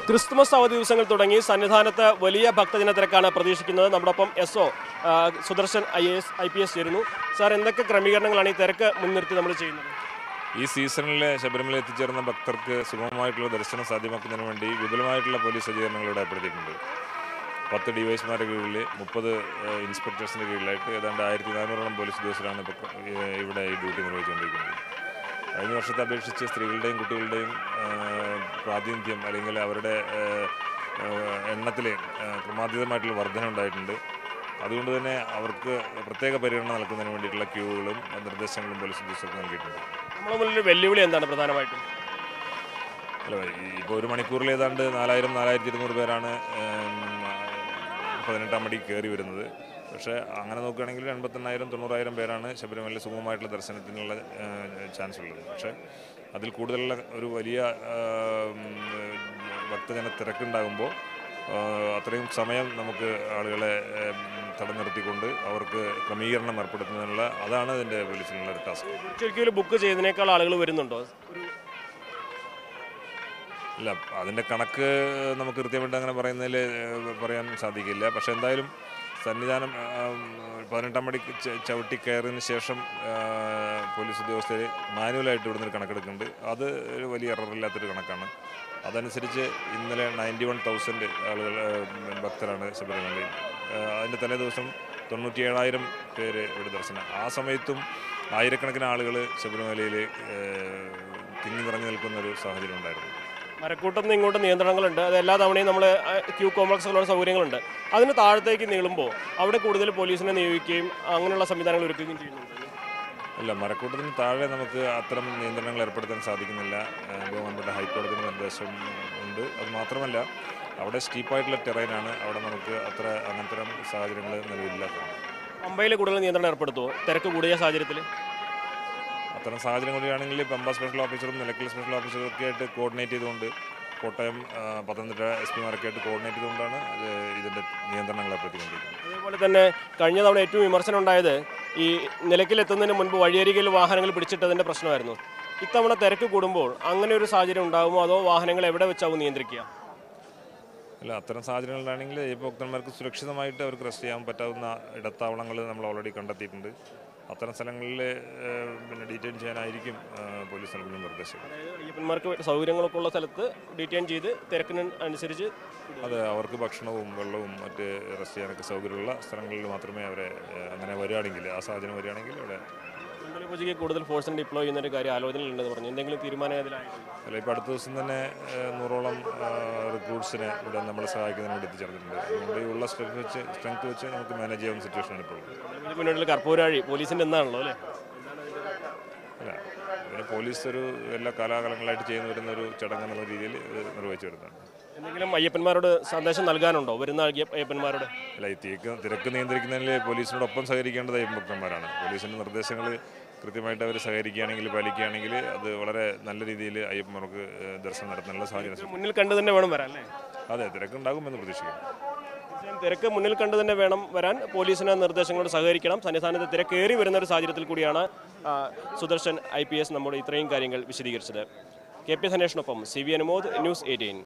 Christmas അവധി ദിവസങ്ങൾ തുടങ്ങി സന്നിധാനത്ത് വലിയ ഭക്തജന തിരക്കാണ് പ്രതീക്ഷിക്കുന്നത് നമ്മോടൊപ്പം S O Sudarshan I S I P S ചേരുന്നു സാർ എന്തൊക്കെ ക്രമീകരണങ്ങളാണ് ഈ തിരക്ക് മുൻനിർത്തി നമ്മൾ ചെയ്യുന്നത് ഈ സീസണിൽ ശബരിമല എത്തിച്ചേർന്ന ഭക്തർക്ക് സുഗമമായിട്ടുള്ള ദർശനം സാധ്യമാക്കുന്നതിന് വേണ്ടി വിപുലമായിട്ടുള്ള പോലീസ് സജ്ജീകരണങ്ങൾ ഇവിടെ ഏർപ്പെടുത്തിയിട്ടുണ്ട് പത്ത് ഡിവൈസ്മാരുടെ കീഴിൽ മുപ്പത് ഇൻസ്പെക്ടേഴ്സിൻ്റെ കീഴിലായിട്ട് ഏതാണ്ട് ആയിരത്തി നാനൂറോളം പോലീസ് ഉദ്യോഗസ്ഥരാണ് ഇപ്പോൾ ഏഹ്, ഇവിടെ ഈ ഡ്യൂട്ടി നിർവഹിച്ചുകൊണ്ടിരിക്കുന്നത് കഴിഞ്ഞ വർഷത്തെ അപേക്ഷിച്ച് സ്ത്രീകളുടെയും കുട്ടികളുടെയും ഏഹ്, പ്രാതിനിധ്യം അല്ലെങ്കിൽ അവരുടെ എണ്ണത്തിൽ ക്രമാതീതമായിട്ടുള്ള വർധന ഉണ്ടായിട്ടുണ്ട് അതുകൊണ്ട് തന്നെ അവർക്ക് പ്രത്യേക പരിഗണന നൽകുന്നതിന് വേണ്ടിയിട്ടുള്ള ക്യൂകളും നിർദ്ദേശങ്ങളും പോലീസ് ഉദ്യോഗസ്ഥർക്ക് നൽകിയിട്ടുണ്ട് നമ്മുടെ മുന്നിൽ വെല്ലുവിളി എന്താണ് പ്രധാനമായിട്ടും അല്ല ഇപ്പോൾ ഒരു മണിക്കൂറിൽ ഏതാണ്ട് നാലായിരം നാലായിരത്തി ഇരുന്നൂറ് പേരാണ് ഉം, പതിനെട്ടാം മടി കയറി വരുന്നത് പക്ഷേ അങ്ങനെ നോക്കുകയാണെങ്കിൽ എൺപത്തെണ്ണായിരം തൊണ്ണൂറായിരം പേരാണ് ശബരിമല സുഗമമായിട്ടുള്ള ദർശനത്തിനുള്ള ചാൻസ് ഉള്ളത് പക്ഷേ അതിൽ കൂടുതലുള്ള ഒരു വലിയ ഉം, ഭക്തജന തിരക്കുണ്ടാകുമ്പോൾ ആ, അത്രയും സമയം നമുക്ക് ആളുകളെ ഉം, തടം നിർത്തിക്കൊണ്ട് അവർക്ക് ക്രമീകരണം ഏർപ്പെടുത്തുന്നതിനുള്ള അതാണ് ഇതിൻ്റെ പോലീസിനുള്ള ഒരു ടാസ്ക് ശരിക്കും ബുക്ക് ചെയ്തതിനേക്കാൾ ആളുകൾ വരുന്നുണ്ടോ ഒരു ഇല്ല അതിൻ്റെ കണക്ക് നമുക്ക് കൃത്യമായിട്ട് അങ്ങനെ പറയുന്നതിൽ പറയാൻ സാധിക്കില്ല പക്ഷേ എന്തായാലും സന്നിധാനം ആ, പതിനെട്ടാം മണി ച- ചവിട്ടി കയറിയതിന് ശേഷം ആ, പോലീസ് ഉദ്യോഗസ്ഥർ മാനുവലായിട്ട് ഇവിടുന്ന് ഒരു കണക്കെടുക്കുന്നുണ്ട് അത് ഒരു വലിയ എററില്ലാത്തൊരു കണക്കാണ് അതനുസരിച്ച് ഇന്നലെ നയൻറ്റി വൺ തൗസൻഡ് ആളുകൾ ആ, ഭക്തരാണ് ശബരിമലയിൽ ആ, അതിൻ്റെ തലേ ദിവസം തൊണ്ണൂറ്റി ഏഴായിരം പേര് ഇവിടെ ദർശനം ആ സമയത്തും ആയിരക്കണക്കിന് ആളുകൾ ശബരിമലയിൽ തിങ്ങി നിറഞ്ഞു നിൽക്കുന്ന ഒരു സാഹചര്യം ഉണ്ടായിരുന്നു മരക്കൂട്ടം നിന്ന് ഇങ്ങോട്ട് നിയന്ത്രണങ്ങളുണ്ട് അത് എല്ലാ തവണയും നമ്മൾ ക്യൂ കോംപ്ലക്സുകളുടെ സൗകര്യങ്ങളുണ്ട് അതിന് താഴത്തേക്ക് നീളുമ്പോൾ അവിടെ കൂടുതൽ പോലീസിനെ നിയോഗിക്കുകയും അങ്ങനെയുള്ള സംവിധാനങ്ങൾ ഒരുക്കുകയും ചെയ്യുന്നുണ്ട് അല്ല മരക്കൂട്ടത്തിന് താഴെ നമുക്ക് അത്തരം നിയന്ത്രണങ്ങൾ ഏർപ്പെടുത്താൻ സാധിക്കുന്നില്ല ഏഹ് ബഹുമാനപ്പെട്ട ഹൈക്കോടതിയുടെ നിർദ്ദേശം ഉണ്ട് അത് മാത്രമല്ല അവിടെ സ്റ്റീപ്പായിട്ടുള്ള ടെറൈനാണ് അവിടെ നമുക്ക് അത്ര അങ്ങനത്തെ സാഹചര്യങ്ങൾ നിലവിലില്ലാത്തത് പമ്പയിൽ കൂടുതൽ നിയന്ത്രണം ഏർപ്പെടുത്തുമോ തിരക്ക് കൂടിയ സാഹചര്യത്തിൽ അത്തരം സാഹചര്യം കൂടിയാണെങ്കിൽ പമ്പ സ്പെഷ്യൽ ഓഫീസറും നിലക്കൽ സ്പെഷ്യൽ ഓഫീസറും ഒക്കെ ആയിട്ട് കോർഡിനേറ്റ് ചെയ്തുകൊണ്ട് കോട്ടയം ആ, പത്തനംതിട്ട എസ് പിമാരൊക്കെ ആയിട്ട് കോർഡിനേറ്റ് ചെയ്തുകൊണ്ടാണ് ഇത് ഇതിൻ്റെ നിയന്ത്രണങ്ങൾ ഏർപ്പെടുത്തിക്കൊണ്ടിരിക്കുന്നത് അതേപോലെ തന്നെ കഴിഞ്ഞ തവണ ഏറ്റവും വിമർശനം ഉണ്ടായത് ഈ നിലയ്ക്കിലെത്തുന്നതിന് മുൻപ് വഴിയരികിൽ വാഹനങ്ങൾ പിടിച്ചിട്ടതിന്റെ പ്രശ്നമായിരുന്നു ഇത്തവണ തിരക്ക് കൂടുമ്പോൾ അങ്ങനെ ഒരു സാഹചര്യം ഉണ്ടാകുമോ അതോ വാഹനങ്ങൾ എവിടെ വെച്ചാവും നിയന്ത്രിക്കുക അല്ല അത്തരം സാഹചര്യങ്ങളിലാണെങ്കിൽ ഈ ഭക്തന്മാർക്ക് സുരക്ഷിതമായിട്ട് അവർക്ക് റെസ്റ്റ് ചെയ്യാൻ പറ്റാവുന്ന ഇടത്താവളങ്ങൾ നമ്മൾ ഓൾറെഡി കണ്ടെത്തിയിട്ടുണ്ട് അത്തരം സ്ഥലങ്ങളിൽ ഏഹ്, പിന്നെ ഡീറ്റെയിൻ ചെയ്യാനായിരിക്കും ഏഹ്, പോലീസ് നൽകുന്ന നിർദ്ദേശം അതായത് അയ്യപ്പന്മാർക്ക് സൗകര്യങ്ങളൊക്കെ ഉള്ള സ്ഥലത്ത് ഡീറ്റെയിൻ ചെയ്ത് തിരക്കിന് അനുസരിച്ച് അത് അവർക്ക് ഭക്ഷണവും വെള്ളവും മറ്റ് റെസ്റ്റ് ചെയ്യാനൊക്കെ സൗകര്യമുള്ള സ്ഥലങ്ങളിൽ മാത്രമേ അവരെ ഏഹ്, അങ്ങനെ വരികയാണെങ്കിൽ ആ സാഹചര്യം വരികയാണെങ്കിൽ അവിടെ മണ്ഡല പൂജയ്ക്ക് കൂടുതൽ ഫോഴ്സിന് ഡിപ്ലോയ് ചെയ്യുന്ന ഒരു കാര്യം ആലോചനയിലുണ്ടെന്ന് പറഞ്ഞു എന്തെങ്കിലും തീരുമാനം അതിലായിട്ടുണ്ട് അല്ല ഇപ്പോൾ അടുത്ത ദിവസം തന്നെ ഏഹ്, നൂറോളം റിക്രൂട്ട്സിനെ ഇവിടെ നമ്മളെ സഹായിക്കുന്നതിന് വേണ്ടി എത്തിച്ചേർന്നിട്ടുണ്ട് അതുകൊണ്ട് ഈ ഉള്ള സ്ട്രെങ്ത് വെച്ച് സ്ട്രെങ്ത് വെച്ച് നമുക്ക് മാനേജ് ചെയ്യാവുന്ന സിറ്റുവേഷനാണ് ഇപ്പോൾ ഉള്ളത് ഇതിന് മുന്നിൽ കർപ്പൂരാഴി പോലീസിന്റെ എന്നാണല്ലോ അല്ലേ അല്ല ഇതിന് പോലീസ് ഒരു എല്ലാ കാലാകാലങ്ങളായിട്ട് ചെയ്യുന്ന വരുന്ന ഒരു ചടങ്ങ് എന്നുള്ള രീതിയിൽ ഇത് നിർവഹിച്ചു വരുന്നതാണ് എന്തെങ്കിലും അയ്യപ്പന്മാരോട് സന്ദേശം നൽകാനുണ്ടോ വരുന്ന അയ്യ- അയ്യപ്പന്മാരോട് അല്ല ഈ തിരക്ക് തിരക്ക് നിയന്ത്രിക്കുന്നതിൽ പോലീസിനോടൊപ്പം സഹകരിക്കേണ്ടത് അയ്യപ്പക്തന്മാരാണ് പോലീസിൻ്റെ നിർദ്ദേശങ്ങൾ കൃത്യമായിട്ട് അവർ സഹകരിക്കുകയാണെങ്കിൽ പാലിക്കുകയാണെങ്കിൽ അത് വളരെ നല്ല രീതിയിൽ അയ്യപ്പന്മാർക്ക് ഏഹ്, ദർശനം നടത്താനുള്ള സാഹചര്യം സൃഷ്ടിക്കും. മുന്നിൽ കണ്ട് തന്നെ വേണം വരാൻ അല്ലേ അതെ തിരക്കുണ്ടാകുമെന്ന് പ്രതീക്ഷിക്കുന്നു തീർച്ചയായും തിരക്ക് മുന്നിൽ കണ്ട് തന്നെ വേണം വരാൻ പോലീസിന് നിർദ്ദേശങ്ങളോട് സഹകരിക്കണം സന്നിധാനത്ത് തിരക്കേറി വരുന്ന ഒരു സാഹചര്യത്തിൽ കൂടിയാണ് ആ, സുദർശൻ ഐ പി എസ് നമ്മോട് ഇത്രയും കാര്യങ്ങൾ വിശദീകരിച്ചത് കെ പി സനേഷിനൊപ്പം C V Anumod News eighteen